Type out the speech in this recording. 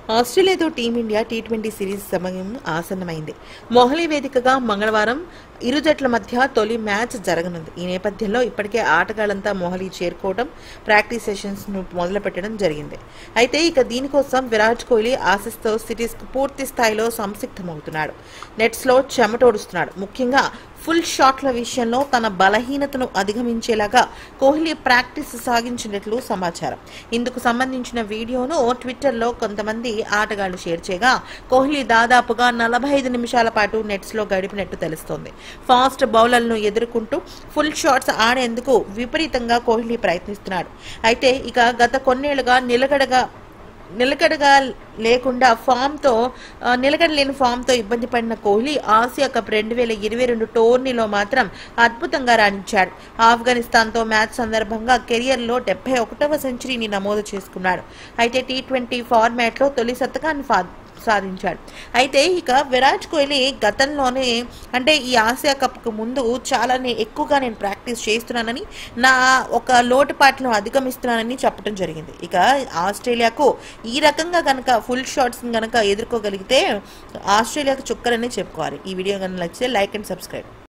ఆస్ట్రేలియాతో team India T twenty series సమయం ఆసన్నమైంది మొహాలీ వేదికగా మంగళవారం ఇరు జట్ల మధ్య తొలి మ్యాచ్ జరగనుంది ఈ నేపథ్యంలో ఇప్పటికే ఆటగాళ్లంతా మొహాలీ చేరుకోవడం ప్రాక్టీస్ సెషన్స్ ను మొదలుపెట్టడం జరిగింది అయితే ఇక దీనికోసం విరాట్ కోహ్లీ ఆశిస్తో సిరీస్ కు పూర్తి స్థాయిలో సంసిగ్ధమవుతున్నాడు నెట్స్ లో చెమటోడుస్తున్నాడు ముఖ్యంగా ఫుల్ షాట్ల విషయంలో తన బలహీనతను అధిగమించేలాగా కోహ్లీ ప్రాక్టీస్ సాగించినట్లు సమాచారం ఇందుకు సంబంధించిన వీడియోను ట్విట్టర్లో కొంతమంది ఆటగాళ్లు షేర్ చేయగా కోహ్లీ దాదాపుగా నలభై ఐదు నిమిషాల పాటు నెట్స్లో గడిపినట్టు తెలుస్తోంది ఫాస్ట్ బౌలర్లను ఎదుర్కొంటూ ఫుల్ షాట్స్ ఆడేందుకు విపరీతంగా కోహ్లీ ప్రయత్నిస్తున్నాడు అయితే ఇక గత కొన్నేళ్లుగా నిలకడగా నిలకడగా లేకుండా ఫామ్తో ఆ, నిలకడలేని ఫామ్తో ఇబ్బంది పడిన కోహ్లీ ఆసియా కప్ రెండు వేల ఇరవై రెండు టోర్నీలో మాత్రం అద్భుతంగా రాణించాడు ఆఫ్ఘనిస్తాన్తో మ్యాచ్ సందర్భంగా కెరియర్లో డెబ్బై ఒకటవ సెంచరీని నమోదు చేసుకున్నాడు అయితే టీ ట్వంటీ ఫార్మాట్లో తొలి శతకాన్ని ఫా సాధించాడు అయితే ఇక విరాట్ కోహ్లీ గతంలోనే అంటే ఈ ఆసియా కప్కు ముందు చాలానే ఎక్కువగా నేను ప్రాక్టీస్ చేస్తున్నానని నా ఒక లోటుపాట్లను అధిగమిస్తున్నానని చెప్పడం జరిగింది ఇక ఆస్ట్రేలియాకు ఈ రకంగా కనుక ఫుల్ షాట్స్ కనుక ఎదుర్కోగలిగితే ఆస్ట్రేలియాకు చుక్కరని చెప్పుకోవాలి ఈ వీడియో కనుక నచ్చితే లైక్ అండ్ సబ్స్క్రైబ్